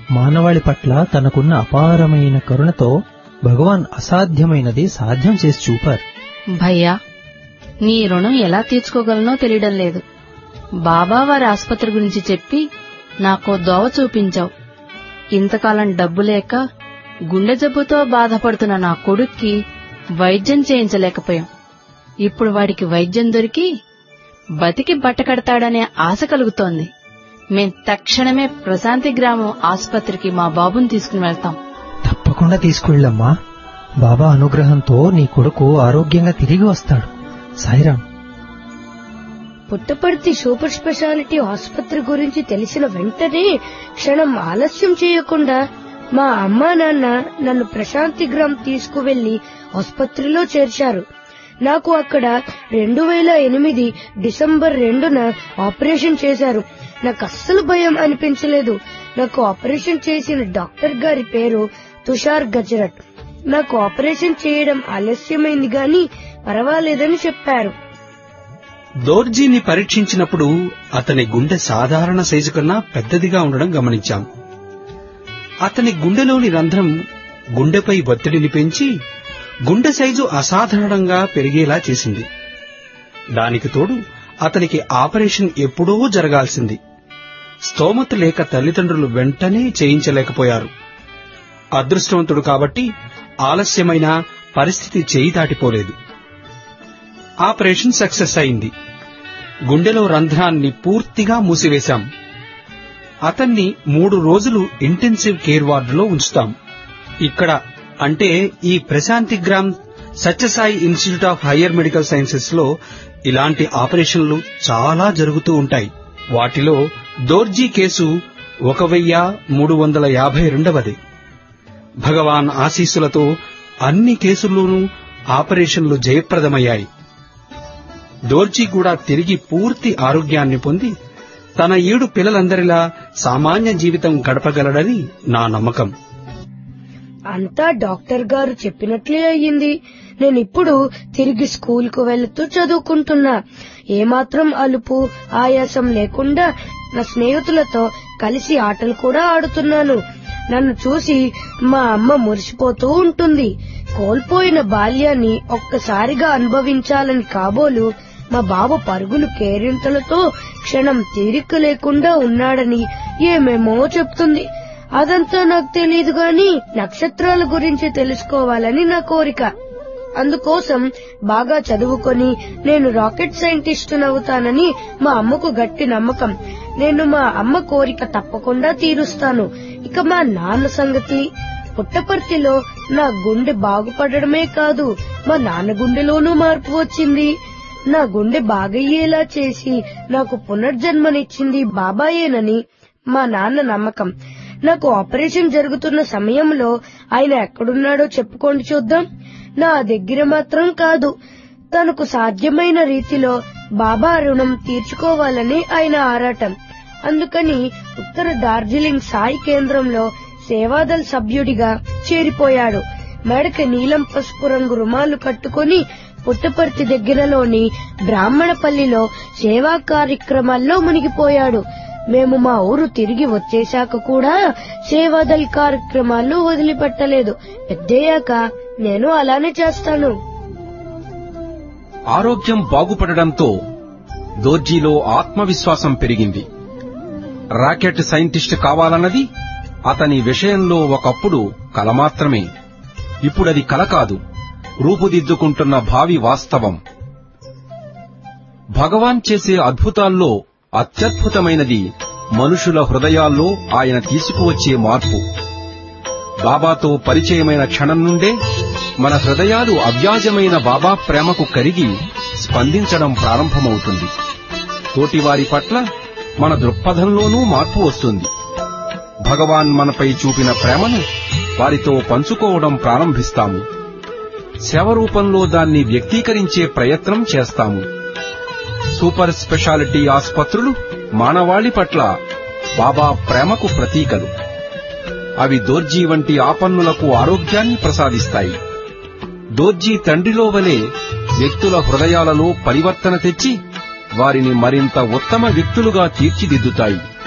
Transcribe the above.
మానవాళి పట్ల తనకున్న అపారమైన కరుణతో భగవాన్ అసాధ్యమైనది సాధ్యం చేసి చూపారు భయ్యా నీ రుణం ఎలా తీర్చుకోగలనో తెలియడం లేదు బాబా వారి ఆసుపత్రి గురించి చెప్పి నాకో దోవ చూపించావు ఇంతకాలం డబ్బు లేక గుండె జబ్బుతో బాధపడుతున్న నా కొడుక్కి వైద్యం చేయించలేకపోయాం ఇప్పుడు వాడికి వైద్యం దొరికి బతికి బట్టకడతాడనే ఆశ కలుగుతోంది మేం తక్షణమే ప్రశాంతి గ్రామం ఆసుపత్రికి మా బాబుని తీసుకుని వెళ్తాం తప్పకుండా తీసుకువెళ్ళమ్మా బాబా అనుగ్రహంతో నీ కొడుకు ఆరోగ్యంగా తిరిగి వస్తాడు సాయిరాం పుట్టపర్తి సూపర్ స్పెషాలిటీ ఆసుపత్రి గురించి తెలిసిన వెంటనే క్షణం ఆలస్యం చేయకుండా మా అమ్మా నాన్న నన్ను ప్రశాంతి గ్రామ్ తీసుకువెళ్లి ఆసుపత్రిలో చేర్చారు నాకు అక్కడ రెండు వేల ఎనిమిది డిసెంబర్ రెండున ఆపరేషన్ చేశారు నాకు అస్సలు భయం అనిపించలేదు నాకు ఆపరేషన్ చేసిన డాక్టర్ గారి పేరు తుషార్ గజరట్ నాకు ఆపరేషన్ చేయడం ఆలస్యమైంది గాని పర్వాలేదని చెప్పారు దోర్జీని పరీక్షించినప్పుడు అతని గుండె సాధారణ సైజు కన్నా పెద్దదిగా ఉండడం గమనించాం అతని గుండెలోని రంధ్రం గుండెపై ఒత్తిడిని పెంచి గుండె సైజు అసాధారణంగా పెరిగేలా చేసింది దానికి తోడు అతనికి ఆపరేషన్ ఎప్పుడో జరగాల్సింది స్తోమత లేక తల్లిదండ్రులు వెంటనే చేయించలేకపోయారు అదృష్టవంతుడు కాబట్టి ఆలస్యమైన పరిస్థితి చేయి దాటిపోలేదు ఆపరేషన్ సక్సెస్ అయింది గుండెలో రంధ్రాన్ని పూర్తిగా మూసివేశాం అతన్ని మూడు రోజులు ఇంటెన్సివ్ కేర్ వార్డులో ఉంచుతాం ఇక్కడ అంటే ఈ Prashanti Gram Sathya Sai institute of higher medical sciences లో ఇలాంటి ఆపరేషన్లు చాలా జరుగుతూ ఉంటాయి వాటిలో దోర్జీ కేసు ఒక వెయ్య మూడు వందల యాభై రెండవది భగవాన్ ఆశీస్సులతో అన్ని కేసుల్లోనూ ఆపరేషన్లు జయప్రదమయ్యాయి దోర్జీ కూడా తిరిగి పూర్తి ఆరోగ్యాన్ని పొంది తన ఏడు పిల్లలందరిలా సామాన్య జీవితం గడపగలడని నా నమ్మకం అంతా డాక్టర్ గారు చెప్పినట్లే అయ్యింది నేను ఇప్పుడు తిరిగి స్కూల్ కు వెళుతూ చదువుకుంటున్నా ఏమాత్రం అలుపు ఆయాసం లేకుండా నా స్నేహితులతో కలిసి ఆటలు కూడా ఆడుతున్నాను నన్ను చూసి మా అమ్మ మురిసిపోతూ ఉంటుంది కోల్పోయిన బాల్యాన్ని ఒక్కసారిగా అనుభవించాలని కాబోలు మా బాబు పరుగులు కేరింతలతో క్షణం తీరిక లేకుండా ఉన్నాడని ఏమేమో చెప్తుంది అదంతా నాకు తెలియదు గాని నక్షత్రాల గురించి తెలుసుకోవాలని నా కోరిక అందుకోసం బాగా చదువుకొని నేను రాకెట్ సైంటిస్ట్ నవ్వుతానని మా అమ్మకు గట్టి నమ్మకం నేను మా అమ్మ కోరిక తప్పకుండా తీరుస్తాను ఇక మా నాన్న సంగతి పుట్టపర్తిలో నా గుండె బాగుపడడమే కాదు మా నాన్న గుండెలోనూ మార్పు వచ్చింది నా గుండె బాగయ్యేలా చేసి నాకు పునర్జన్మనిచ్చింది బాబాయేనని మా నాన్న నమ్మకం నాకు ఆపరేషన్ జరుగుతున్న సమయంలో ఆయన ఎక్కడున్నాడో చెప్పుకోండి చూద్దాం నా దగ్గర మాత్రం కాదు తనకు సాధ్యమైన రీతిలో బాబా రుణం తీర్చుకోవాలని ఆయన ఆరాటం అందుకని ఉత్తర డార్జిలింగ్ సాయి కేంద్రంలో సేవాదల్ సభ్యుడిగా చేరిపోయాడు మెడకి నీలం పసుపు రంగు రుమాలు కట్టుకుని పుట్టపర్తి దగ్గరలోని బ్రాహ్మణపల్లిలో సేవా కార్యక్రమాల్లో మునిగిపోయాడు మేము మా ఊరు తిరిగి వచ్చేశాక కూడా సేవాదల్ కార్యక్రమాలు వదిలిపెట్టలేదు పెద్దయ్యాక నేను అలానే చేస్తాను ఆరోగ్యం బాగుపడడంతో దోర్జీలో ఆత్మవిశ్వాసం పెరిగింది రాకెట్ సైంటిస్ట్ కావాలన్నది అతని విషయంలో ఒకప్పుడు కల మాత్రమే ఇప్పుడది కల కాదు రూపుదిద్దుకుంటున్న భావి వాస్తవం భగవాన్ చేసే అద్భుతాల్లో అత్యద్భుతమైనది మనుషుల హృదయాల్లో ఆయన తీసుకువచ్చే మార్పు బాబాతో పరిచయమైన క్షణం నుండే మన హృదయాలు అవ్యాజమైన బాబా ప్రేమకు కరిగి స్పందించడం ప్రారంభమవుతుంది తోటివారి పట్ల మన దృక్పథంలోనూ మార్పు వస్తుంది భగవాన్ మనపై చూపిన ప్రేమను వారితో పంచుకోవడం ప్రారంభిస్తాము సేవ రూపంలో దాన్ని వ్యక్తీకరించే ప్రయత్నం చేస్తాము సూపర్ స్పెషాలిటీ ఆసుపత్రులు మానవాళి పట్ల బాబా ప్రేమకు ప్రతీకలు అవి దోర్జీ వంటి ఆపన్నులకు ఆరోగ్యాన్ని ప్రసాదిస్తాయి దోర్జీ తండ్రిలో వలె వ్యక్తుల హృదయాలలో పరివర్తన తెచ్చి వారిని మరింత ఉత్తమ వ్యక్తులుగా తీర్చిదిద్దుతాయి